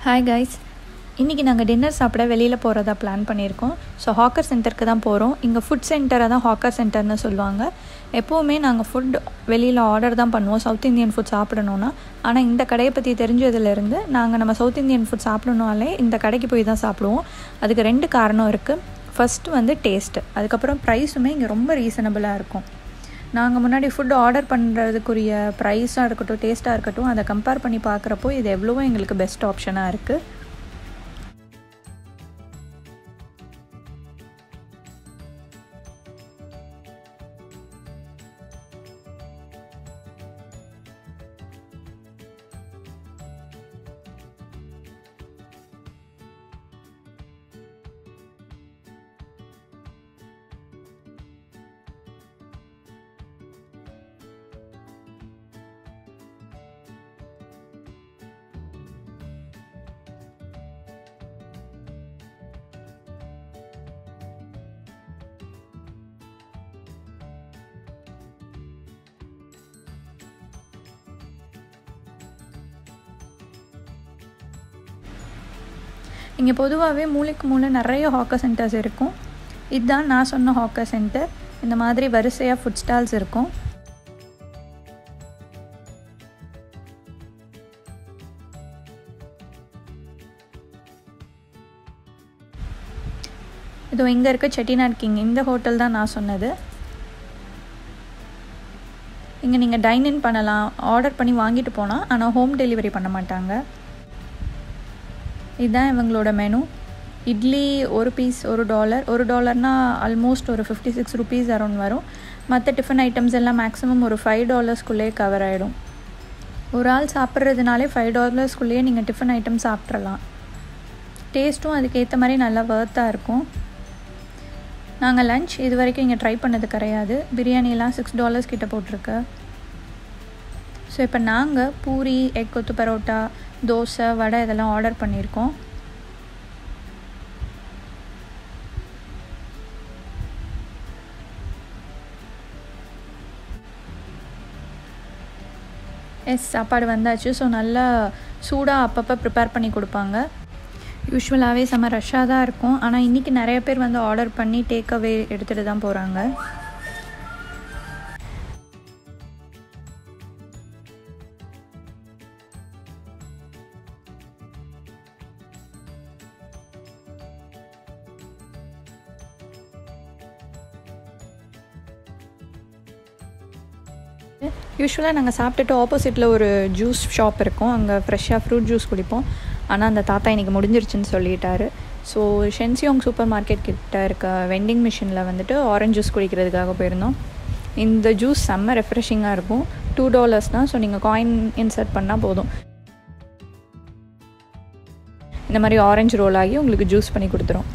hi guys இன்றைக்கி நாங்கள் dinner சாப்பிட வெளியில் போகிறதா பிளான் பண்ணியிருக்கோம் ஸோ ஹாக்கர் சென்டருக்கு தான் போகிறோம் இங்கே ஃபுட் சென்டரை தான் ஹாக்கர் சென்டர்னு சொல்லுவாங்க எப்போவுமே நாங்கள் ஃபுட் வெளியில் ஆர்டர் தான் பண்ணுவோம் சவுத் இந்தியன் ஃபுட் சாப்பிடணுன்னா ஆனால் இந்த கடையை பற்றி தெரிஞ்சதுலேருந்து நாங்கள் நம்ம சவுத் இந்தியன் ஃபுட் சாப்பிடணுனாலே இந்த கடைக்கு போய் தான் சாப்பிடுவோம் அதுக்கு ரெண்டு காரணம் இருக்குது ஃபஸ்ட்டு வந்து டேஸ்ட்டு அதுக்கப்புறம் ப்ரைஸுமே இங்கே ரொம்ப ரீசனபிளாக இருக்கும் நாங்கள் முன்னாடி ஃபுட் ஆர்டர் பண்ணுறதுக்குரிய ப்ரைஸாக இருக்கட்டும் டேஸ்ட்டாக இருக்கட்டும் அதை கம்பேர் பண்ணி பார்க்குறப்போ இது எவ்வளவோ எங்களுக்கு பெஸ்ட் ஆப்ஷனாக இருக்குது இங்கே பொதுவாகவே மூளைக்கு மூளை நிறைய ஹாக்கர் சென்டர்ஸ் இருக்கும் இதுதான் நான் சொன்ன ஹாக்கர் சென்டர் இந்த மாதிரி வரிசையாக ஃபுட் ஸ்டால்ஸ் இருக்கும் இதோ இங்கே இருக்க செட்டிநாட் கிங் இந்த ஹோட்டல் தான் நான் சொன்னது இங்கே நீங்கள் டைன் இன் பண்ணலாம் ஆர்டர் பண்ணி வாங்கிட்டு போனால் ஆனால் ஹோம் டெலிவரி பண்ண மாட்டாங்க இதுதான் இவங்களோட மெனு இட்லி ஒரு பீஸ் ஒரு டாலர் ஒரு டாலர்னால் ஆல்மோஸ்ட் ஒரு ஃபிஃப்டி சிக்ஸ் ருபீஸ் அரௌண்ட் வரும் மற்ற டிஃபன் ஐட்டம்ஸ் எல்லாம் மேக்ஸிமம் ஒரு ஃபைவ் டாலர்ஸ்குள்ளேயே கவர் ஆகிடும் ஒரு ஆள் சாப்பிட்றதுனாலே ஃபைவ் டாலர்ஸ்குள்ளேயே நீங்கள் டிஃபன் ஐட்டம் சாப்பிட்றலாம் டேஸ்ட்டும் அதுக்கேற்ற மாதிரி நல்லா ஒர்த்தாக இருக்கும் நாங்கள் லன்ச் இது வரைக்கும் இங்கே ட்ரை பண்ணது கிடையாது பிரியாணியெல்லாம் சிக்ஸ் டாலர்ஸ் கிட்ட போட்டிருக்கு ஸோ இப்போ நாங்கள் பூரி எக் கொத்து பரோட்டா தோசை வடை இதெல்லாம் ஆர்டர் பண்ணியிருக்கோம் எஸ் சாப்பாடு வந்தாச்சு ஸோ நல்லா சூடாக அப்பப்போ ப்ரிப்பேர் பண்ணி கொடுப்பாங்க யூஸ்வலாகவே செம்ம ரஷ்ஷாக தான் இருக்கும் ஆனால் இன்றைக்கி நிறைய பேர் வந்து ஆர்டர் பண்ணி டேக் அவே எடுத்துகிட்டு தான் போகிறாங்க யூஸ்வலாக நாங்கள் சாப்பிட்டுட்டு ஆப்போசிட்டில் ஒரு ஜூஸ் ஷாப் இருக்கும் அங்கே ஃப்ரெஷ்ஷாக ஃப்ரூட் ஜூஸ் குடிப்போம் ஆனால் அந்த தாத்தா இன்றைக்கி முடிஞ்சிருச்சுன்னு சொல்லிட்டாரு ஸோ ஷென்சியோங் சூப்பர் மார்க்கெட் கிட்ட இருக்க வெண்டிங் மிஷினில் வந்துட்டு ஆரஞ்ச் ஜூஸ் குடிக்கிறதுக்காக போயிருந்தோம் இந்த ஜூஸ் செம்ம ரெஃப்ரெஷிங்காக இருக்கும் டூ டாலர்ஸ் தான் ஸோ நீங்கள் காயின் இன்சர்ட் பண்ணால் போதும் இந்த மாதிரி ஆரஞ்சு ரோல் ஆகி உங்களுக்கு ஜூஸ் பண்ணி கொடுத்துரும்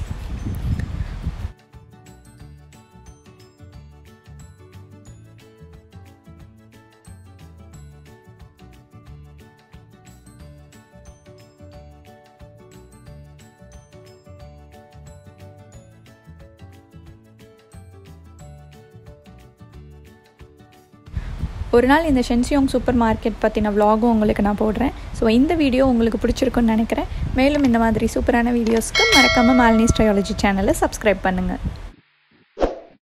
ஒரு நாள் இந்த ஷென்சியோங் சூப்பர் மார்க்கெட் பற்றின விலாகும் உங்களுக்கு நான் போடுறேன் ஸோ இந்த வீடியோ உங்களுக்கு பிடிச்சிருக்குன்னு நினைக்கிறேன் மேலும் இந்த மாதிரி சூப்பரான வீடியோஸ்க்கு மறக்காமல் மாலினி ஸ்ட்ரையாலஜி சேனலை சப்ஸ்கிரைப் பண்ணுங்கள்